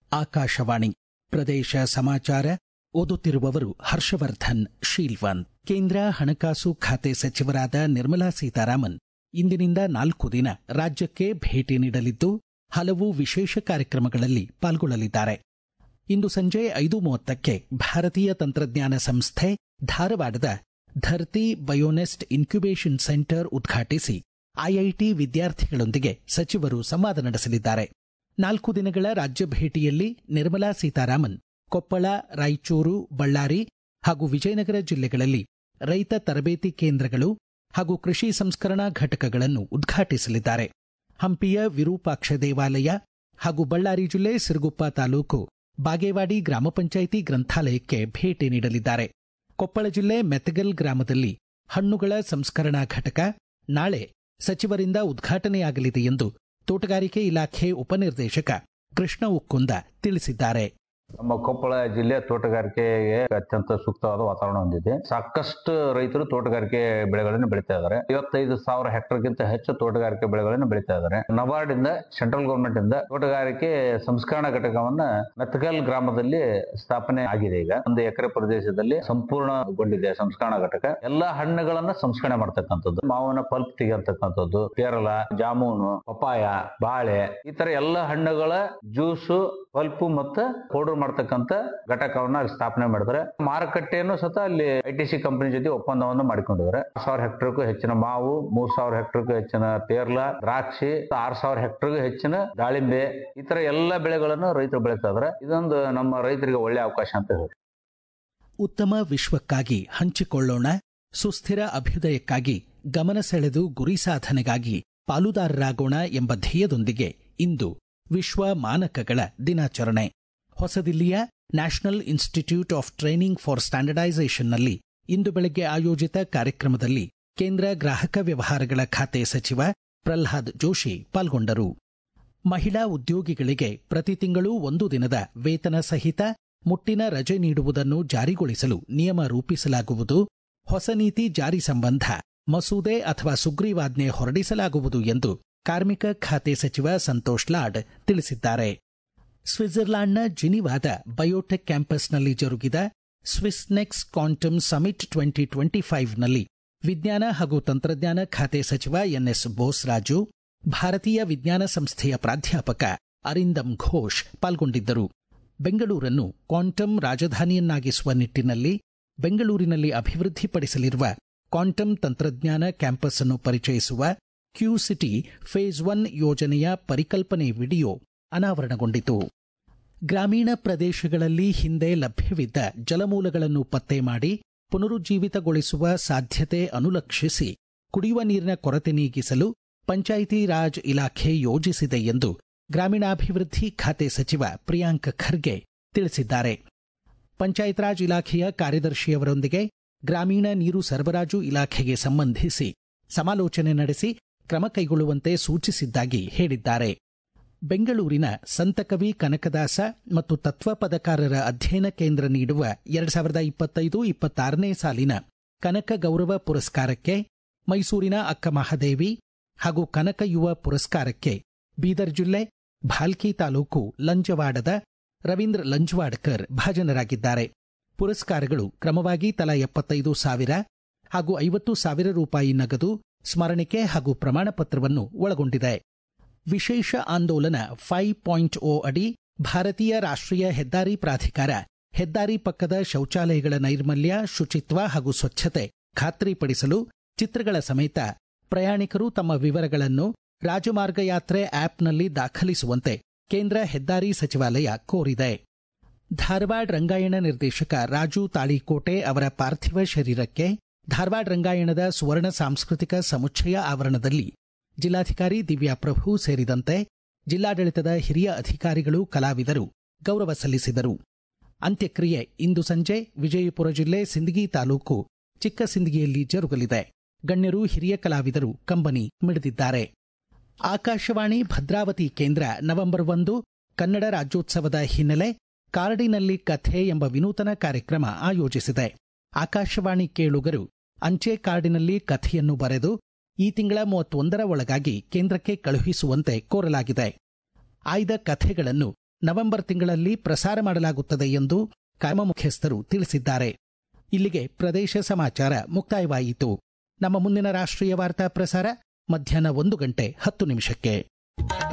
ಆಕಾಶವಾಣಿ ಪ್ರದೇಶ ಸಮಾಚಾರ ಓದುತ್ತಿರುವವರು ಹರ್ಷವರ್ಧನ್ ಶೀಲ್ವನ್ ಕೇಂದ್ರ ಹಣಕಾಸು ಖಾತೆ ಸಚಿವರಾದ ನಿರ್ಮಲಾ ಸೀತಾರಾಮನ್ ಇಂದಿನಿಂದ ನಾಲ್ಕು ದಿನ ರಾಜ್ಯಕ್ಕೆ ಭೇಟಿ ನೀಡಲಿದ್ದು ಹಲವು ವಿಶೇಷ ಕಾರ್ಯಕ್ರಮಗಳಲ್ಲಿ ಪಾಲ್ಗೊಳ್ಳಲಿದ್ದಾರೆ ಇಂದು ಸಂಜೆ ಐದು ಮೂವತ್ತಕ್ಕೆ ಭಾರತೀಯ ತಂತ್ರಜ್ಞಾನ ಸಂಸ್ಥೆ ಧಾರವಾಡದ ಧರ್ತಿ ಬಯೋನೆಸ್ಟ್ ಇನ್ಕ್ಯುಬೇಷನ್ ಸೆಂಟರ್ ಉದ್ಘಾಟಿಸಿ ಐಐಟಿ ವಿದ್ಯಾರ್ಥಿಗಳೊಂದಿಗೆ ಸಚಿವರು ಸಂವಾದ ನಡೆಸಲಿದ್ದಾರೆ ನಾಲ್ಕು ದಿನಗಳ ರಾಜ್ಯ ಭೇಟಿಯಲ್ಲಿ ನಿರ್ಮಲಾ ಸೀತಾರಾಮನ್ ಕೊಪ್ಪಳ ರಾಯಚೂರು ಬಳ್ಳಾರಿ ಹಾಗೂ ವಿಜಯನಗರ ಜಿಲ್ಲೆಗಳಲ್ಲಿ ರೈತ ತರಬೇತಿ ಕೇಂದ್ರಗಳು ಹಾಗೂ ಕೃಷಿ ಸಂಸ್ಕರಣಾ ಘಟಕಗಳನ್ನು ಉದ್ಘಾಟಿಸಲಿದ್ದಾರೆ ಹಂಪಿಯ ವಿರೂಪಾಕ್ಷ ದೇವಾಲಯ ಹಾಗೂ ಬಳ್ಳಾರಿ ಜಿಲ್ಲೆ ಸಿರುಗುಪ್ಪ ತಾಲೂಕು ಬಾಗೇವಾಡಿ ಗ್ರಾಮ ಪಂಚಾಯಿತಿ ಗ್ರಂಥಾಲಯಕ್ಕೆ ಭೇಟಿ ನೀಡಲಿದ್ದಾರೆ ಕೊಪ್ಪಳ ಜಿಲ್ಲೆ ಮೆತಗಲ್ ಗ್ರಾಮದಲ್ಲಿ ಹಣ್ಣುಗಳ ಸಂಸ್ಕರಣಾ ಘಟಕ ನಾಳೆ ಸಚಿವರಿಂದ ಉದ್ಘಾಟನೆಯಾಗಲಿದೆ ಎಂದು ತೋಟಗಾರಿಕೆ ಇಲಾಖೆ ಉಪನಿರ್ದೇಶಕ ಕೃಷ್ಣ ಉಕ್ಕುಂದ ತಿಳಿಸಿದ್ದಾರೆ ನಮ್ಮ ಕೊಪ್ಪಳ ಜಿಲ್ಲೆ ತೋಟಗಾರಿಕೆಗೆ ಅತ್ಯಂತ ಸೂಕ್ತವಾದ ವಾತಾವರಣ ಹೊಂದಿದೆ ಸಾಕಷ್ಟು ರೈತರು ತೋಟಗಾರಿಕೆ ಬೆಳೆಗಳನ್ನು ಬೆಳೀತಾ ಇದ್ದಾರೆ ಐವತ್ತೈದು ಸಾವಿರ ಹೆಕ್ಟರ್ಗಿಂತ ಹೆಚ್ಚು ತೋಟಗಾರಿಕೆ ಬೆಳೆಗಳನ್ನು ಬೆಳೀತಾ ಇದ್ದಾರೆ ನಬಾರ್ಡ್ ಇಂದ ಸೆಂಟ್ರಲ್ ಗವರ್ಮೆಂಟ್ ಇಂದ ತೋಟಗಾರಿಕೆ ಸಂಸ್ಕರಣಾ ಘಟಕವನ್ನ ಮೆತ್ತಗಲ್ ಗ್ರಾಮದಲ್ಲಿ ಸ್ಥಾಪನೆ ಆಗಿದೆ ಈಗ ಒಂದು ಎಕರೆ ಪ್ರದೇಶದಲ್ಲಿ ಸಂಪೂರ್ಣಗೊಂಡಿದೆ ಸಂಸ್ಕರಣಾ ಘಟಕ ಎಲ್ಲಾ ಹಣ್ಣುಗಳನ್ನ ಸಂಸ್ಕರಣೆ ಮಾಡ್ತಕ್ಕಂಥದ್ದು ಮಾವಿನ ಪಲ್ಪ್ ತೆಗೆಯತಕ್ಕಂಥದ್ದು ಕೇರಳ ಜಾಮೂನು ಪಪಾಯ ಬಾಳೆ ಈ ತರ ಎಲ್ಲಾ ಹಣ್ಣುಗಳ ಜ್ಯೂಸು ಪಲ್ಪು ಮತ್ತು ಪೌಡರ್ ಮಾಡ್ತಕ್ಕಂಥ ಘಟಕವನ್ನ ಅಲ್ಲಿ ಸ್ಥಾಪನೆ ಮಾಡಿದ್ರೆ ಮಾರುಕಟ್ಟೆಯನ್ನು ಸತ ಅಲ್ಲಿ ಐ ಟಿ ಸಿ ಕಂಪನಿ ಜೊತೆ ಒಪ್ಪಂದವನ್ನು ಮಾಡಿಕೊಂಡಿದ್ದಾರೆ ಆರು ಸಾವಿರ ಹೆಕ್ಟರ್ಗೂ ಹೆಚ್ಚಿನ ಮಾವು ಮೂರ್ ಸಾವಿರ ಹೆಕ್ಟರ್ಗೂ ಹೆಚ್ಚಿನ ಪೇರ್ಲ ದ್ರಾಕ್ಷಿ ಆರ್ ಸಾವಿರ ಹೆಕ್ಟರ್ಗೂ ಹೆಚ್ಚಿನ ದಾಳಿಂಬೆ ಈ ತರ ಎಲ್ಲ ಬೆಳೆಗಳನ್ನು ರೈತರು ಬೆಳೀತಾ ಇದಾರೆ ಇದೊಂದು ನಮ್ಮ ರೈತರಿಗೆ ಒಳ್ಳೆ ಅವಕಾಶ ಅಂತ ಹೇಳಿ ಉತ್ತಮ ವಿಶ್ವಕ್ಕಾಗಿ ಹಂಚಿಕೊಳ್ಳೋಣ ಸುಸ್ಥಿರ ಅಭ್ಯುದಯಕ್ಕಾಗಿ ಗಮನ ಸೆಳೆದು ಗುರಿ ಸಾಧನೆಗಾಗಿ ಪಾಲುದಾರರಾಗೋಣ ಎಂಬ ಧ್ಯೇಯದೊಂದಿಗೆ ಇಂದು ವಿಶ್ವ ಮಾನಕಗಳ ದಿನಾಚರಣೆ ಹೊಸದಿಲ್ಲಿಯ national institute of training for ಸ್ಟ್ಯಾಂಡರ್ಡೈಸೇಷನ್ನಲ್ಲಿ ಇಂದು ಬೆಳಗ್ಗೆ ಆಯೋಜಿತ ಕಾರ್ಯಕ್ರಮದಲ್ಲಿ ಕೇಂದ್ರ ಗ್ರಾಹಕ ವ್ಯವಹಾರಗಳ ಖಾತೆ ಸಚಿವ ಪ್ರಲ್ಹಾದ್ ಜೋಶಿ ಪಾಲ್ಗೊಂಡರು ಮಹಿಳಾ ಉದ್ಯೋಗಿಗಳಿಗೆ ಪ್ರತಿ ತಿಂಗಳು ಒಂದು ದಿನದ ವೇತನ ಸಹಿತ ಮುಟ್ಟಿನ ರಜೆ ನೀಡುವುದನ್ನು ಜಾರಿಗೊಳಿಸಲು ನಿಯಮ ರೂಪಿಸಲಾಗುವುದು ಹೊಸ ನೀತಿ ಜಾರಿ ಸಂಬಂಧ ಮಸೂದೆ ಅಥವಾ ಸುಗ್ರೀವಾಜ್ಞೆ ಹೊರಡಿಸಲಾಗುವುದು ಎಂದು ಕಾರ್ಮಿಕ ಖಾತೆ ಸಚಿವ ಸಂತೋಷ್ ಲಾಡ್ ತಿಳಿಸಿದ್ದಾರೆ ಸ್ವಿಟ್ಜರ್ಲಾಂಡ್ನ ಜಿನಿವಾದ ಬಯೋಟೆಕ್ ಕ್ಯಾಂಪಸ್ನಲ್ಲಿ ಜರುಗಿದ Swissnex quantum summit twenty twenty ಫೈವ್ನಲ್ಲಿ ವಿಜ್ಞಾನ ಹಾಗೂ ತಂತ್ರಜ್ಞಾನ ಖಾತೆ ಸಚಿವ ಎನ್ಎಸ್ ಬೋಸ್ರಾಜು ಭಾರತೀಯ ವಿಜ್ಞಾನ ಸಂಸ್ಥೆಯ ಪ್ರಾಧ್ಯಾಪಕ ಅರಿಂದಮ್ ಘೋಷ್ ಪಾಲ್ಗೊಂಡಿದ್ದರು ಬೆಂಗಳೂರನ್ನು ಕ್ವಾಂಟಮ್ ರಾಜಧಾನಿಯನ್ನಾಗಿಸುವ ನಿಟ್ಟಿನಲ್ಲಿ ಬೆಂಗಳೂರಿನಲ್ಲಿ ಅಭಿವೃದ್ಧಿಪಡಿಸಲಿರುವ ಕ್ವಾಂಟಮ್ ತಂತ್ರಜ್ಞಾನ ಕ್ಯಾಂಪಸ್ ಅನ್ನು ಪರಿಚಯಿಸುವ ಕ್ಯೂ ಸಿಟಿ ಫೇಸ್ ಒನ್ ಯೋಜನೆಯ ಪರಿಕಲ್ಪನೆ ವಿಡಿಯೋ ಅನಾವರಣಗೊಂಡಿತು ಗ್ರಾಮೀಣ ಪ್ರದೇಶಗಳಲ್ಲಿ ಹಿಂದೆ ಲಭ್ಯವಿದ್ದ ಜಲಮೂಲಗಳನ್ನು ಪತ್ತೆ ಮಾಡಿ ಪುನರುಜ್ಜೀವಿತಗೊಳಿಸುವ ಸಾಧ್ಯತೆ ಅನುಲಕ್ಷಿಸಿ ಕುಡಿಯುವ ನೀರಿನ ಕೊರತೆ ನೀಗಿಸಲು ಪಂಚಾಯಿತಿ ರಾಜ್ ಇಲಾಖೆ ಯೋಜಿಸಿದೆ ಎಂದು ಗ್ರಾಮೀಣಾಭಿವೃದ್ಧಿ ಖಾತೆ ಸಚಿವ ಪ್ರಿಯಾಂಕ್ ಖರ್ಗೆ ತಿಳಿಸಿದ್ದಾರೆ ಪಂಚಾಯತ್ ರಾಜ್ ಇಲಾಖೆಯ ಕಾರ್ಯದರ್ಶಿಯವರೊಂದಿಗೆ ಗ್ರಾಮೀಣ ನೀರು ಸರಬರಾಜು ಇಲಾಖೆಗೆ ಸಂಬಂಧಿಸಿ ಸಮಾಲೋಚನೆ ನಡೆಸಿ ಕ್ರಮ ಕೈಗೊಳ್ಳುವಂತೆ ಸೂಚಿಸಿದ್ದಾಗಿ ಹೇಳಿದ್ದಾರೆ ಬೆಂಗಳೂರಿನ ಸಂತಕವಿ ಕನಕದಾಸ ಮತ್ತು ತತ್ವಪದಕಾರರ ಅಧ್ಯಯನ ಕೇಂದ್ರ ನೀಡುವ ಎರಡ್ ಸಾವಿರದ ಇಪ್ಪತ್ತೈದು ಇಪ್ಪತ್ತಾರನೇ ಸಾಲಿನ ಕನಕ ಗೌರವ ಪುರಸ್ಕಾರಕ್ಕೆ ಮೈಸೂರಿನ ಅಕ್ಕ ಮಹಾದೇವಿ ಹಾಗೂ ಕನಕ ಯುವ ಪುರಸ್ಕಾರಕ್ಕೆ ಬೀದರ್ ಜಿಲ್ಲೆ ಭಾಲ್ಕಿ ತಾಲೂಕು ಲಂಜವಾಡದ ರವೀಂದ್ರ ಲಂಜವಾಡ್ಕರ್ ಭಾಜನರಾಗಿದ್ದಾರೆ ಪುರಸ್ಕಾರಗಳು ಕ್ರಮವಾಗಿ ತಲಾ ಎಪ್ಪತ್ತೈದು ಸಾವಿರ ಹಾಗೂ ಐವತ್ತು ಸಾವಿರ ರೂಪಾಯಿ ನಗದು ಸ್ಮರಣಿಕೆ ಹಾಗೂ ಪ್ರಮಾಣ ಪತ್ರವನ್ನು ಒಳಗೊಂಡಿದೆ ವಿಶೇಷ ಆಂದೋಲನ ಫೈವ್ ಪಾಯಿಂಟ್ ಓ ಅಡಿ ಭಾರತೀಯ ರಾಷ್ಟ್ರೀಯ ಹೆದ್ದಾರಿ ಪ್ರಾಧಿಕಾರ ಹೆದ್ದಾರಿ ಪಕ್ಕದ ಶೌಚಾಲಯಗಳ ನೈರ್ಮಲ್ಯ ಶುಚಿತ್ವ ಹಾಗೂ ಸ್ವಚ್ಛತೆ ಖಾತ್ರಿಪಡಿಸಲು ಚಿತ್ರಗಳ ಸಮೇತ ಪ್ರಯಾಣಿಕರು ತಮ್ಮ ವಿವರಗಳನ್ನು ರಾಜಮಾರ್ಗ ಯಾತ್ರೆ ಆಪ್ನಲ್ಲಿ ದಾಖಲಿಸುವಂತೆ ಕೇಂದ್ರ ಹೆದ್ದಾರಿ ಸಚಿವಾಲಯ ಕೋರಿದೆ ಧಾರವಾಡ ರಂಗಾಯಣ ನಿರ್ದೇಶಕ ರಾಜು ತಾಳಿಕೋಟೆ ಅವರ ಪಾರ್ಥಿವ ಶರೀರಕ್ಕೆ ಧಾರವಾಡ ರಂಗಾಯಣದ ಸುವರ್ಣ ಸಾಂಸ್ಕೃತಿಕ ಸಮುಚ್ಚಯ ಆವರಣದಲ್ಲಿ ಜಿಲ್ಲಾಧಿಕಾರಿ ದಿವ್ಯಾ ಪ್ರಭು ಸೇರಿದಂತೆ ಜಿಲ್ಲಾಡಳಿತದ ಹಿರಿಯ ಅಧಿಕಾರಿಗಳು ಕಲಾವಿದರು ಗೌರವ ಸಲ್ಲಿಸಿದರು ಅಂತ್ಯಕ್ರಿಯೆ ಇಂದು ಸಂಜೆ ವಿಜಯಪುರ ಜಿಲ್ಲೆ ಸಿಂದಗಿ ತಾಲೂಕು ಚಿಕ್ಕ ಸಿಂದಗಿಯಲ್ಲಿ ಜರುಗಲಿದೆ ಗಣ್ಯರು ಹಿರಿಯ ಕಲಾವಿದರು ಕಂಬನಿ ಮಿಡಿದಿದ್ದಾರೆ ಆಕಾಶವಾಣಿ ಭದ್ರಾವತಿ ಕೇಂದ್ರ ನವೆಂಬರ್ ಒಂದು ಕನ್ನಡ ರಾಜ್ಯೋತ್ಸವದ ಹಿನ್ನೆಲೆ ಕಾರ್ಡಿನಲ್ಲಿ ಕಥೆ ಎಂಬ ವಿನೂತನ ಕಾರ್ಯಕ್ರಮ ಆಯೋಜಿಸಿದೆ ಆಕಾಶವಾಣಿ ಕೇಳುಗರು ಅಂಚೆ ಕಾರ್ಡಿನಲ್ಲಿ ಕಥೆಯನ್ನು ಬರೆದು ಈ ತಿಂಗಳ ಮೂವತ್ತೊಂದರ ಒಳಗಾಗಿ ಕೇಂದ್ರಕ್ಕೆ ಕಳುಹಿಸುವಂತೆ ಕೋರಲಾಗಿದೆ ಆಯ್ದ ಕಥೆಗಳನ್ನು ನವೆಂಬರ್ ತಿಂಗಳಲ್ಲಿ ಪ್ರಸಾರ ಮಾಡಲಾಗುತ್ತದೆ ಎಂದು ಕಾಯಮ ಮುಖ್ಯಸ್ಥರು ತಿಳಿಸಿದ್ದಾರೆ ಇಲ್ಲಿಗೆ ಪ್ರದೇಶ ಸಮಾಚಾರ ಮುಕ್ತಾಯವಾಯಿತು ನಮ್ಮ ಮುಂದಿನ ರಾಷ್ಟ್ರೀಯ ವಾರ್ತಾ ಪ್ರಸಾರ ಮಧ್ಯಾಹ್ನ ಒಂದು ಗಂಟೆ ಹತ್ತು ನಿಮಿಷಕ್ಕೆ